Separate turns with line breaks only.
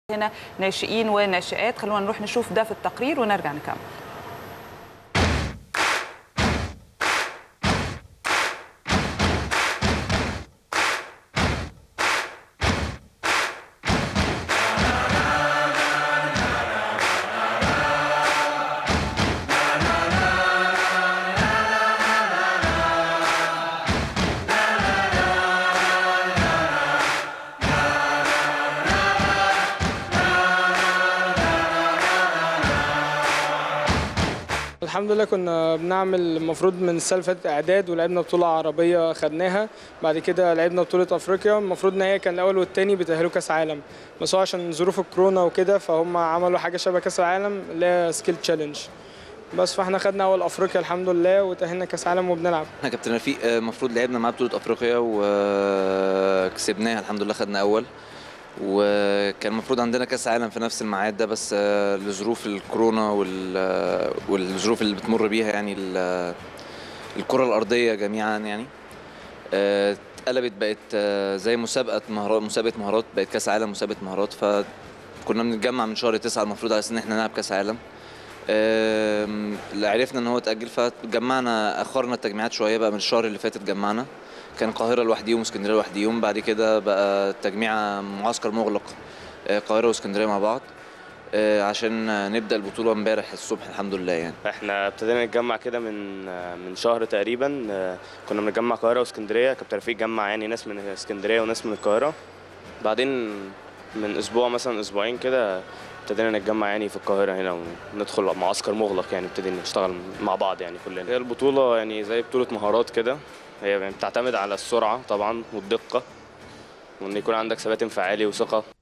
هنا ناشئين وناشئات خلونا نروح نشوف ده في التقرير ونرجع نكمل
الحمد لله كنا بنعمل المفروض من السنه اللي فاتت اعداد ولعبنا بطوله عربيه خدناها بعد كده لعبنا بطوله افريقيا المفروض ان هي كان الاول والتاني بيتاهلوا كاس عالم بس هو عشان ظروف الكورونا وكده فهم عملوا حاجه شبه كاس العالم اللي هي سكيل تشالنج بس فاحنا خدنا اول افريقيا الحمد لله وتاهلنا كاس عالم وبنلعب
احنا كابتن رفيق آه، المفروض لعبنا معاه بطوله افريقيا وكسبناها الحمد لله خدنا اول وكان المفروض عندنا كاس عالم في نفس الميعاد ده بس آه، لظروف الكورونا وال- آه، والظروف اللي بتمر بيها يعني ال- الكره الارضيه جميعا يعني آه، اتقلبت بقت آه، زي مسابقه مهارات مسابقه مهارات بقت كاس عالم مسابقه مهارات فكنا بنتجمع من شهر تسعة المفروض على اساس ان احنا نلعب كاس عالم آم، اللي عرفنا ان هو اتاجل فجمعنا اخرنا التجميعات شويه بقى من الشهر اللي فات اتجمعنا كان القاهره لوحديهم واسكندريه لوحديهم بعد كده بقى تجميع معسكر مغلق آه، القاهره واسكندريه مع بعض آه، عشان نبدا البطوله امبارح الصبح الحمد لله يعني
احنا ابتدينا نتجمع كده من من شهر تقريبا آه، كنا بنتجمع القاهره واسكندريه كابتن رفيق جمع يعني ناس من اسكندريه وناس من القاهره بعدين من اسبوع مثلا اسبوعين كده ابتدينا نتجمع يعني في القاهره هنا وندخل معسكر مغلق يعني نبتدي نشتغل مع بعض يعني كلنا هي البطوله يعني زي بطوله مهارات كده هي بتعتمد على السرعه طبعا والدقه وان يكون عندك ثبات انفعالي وثقه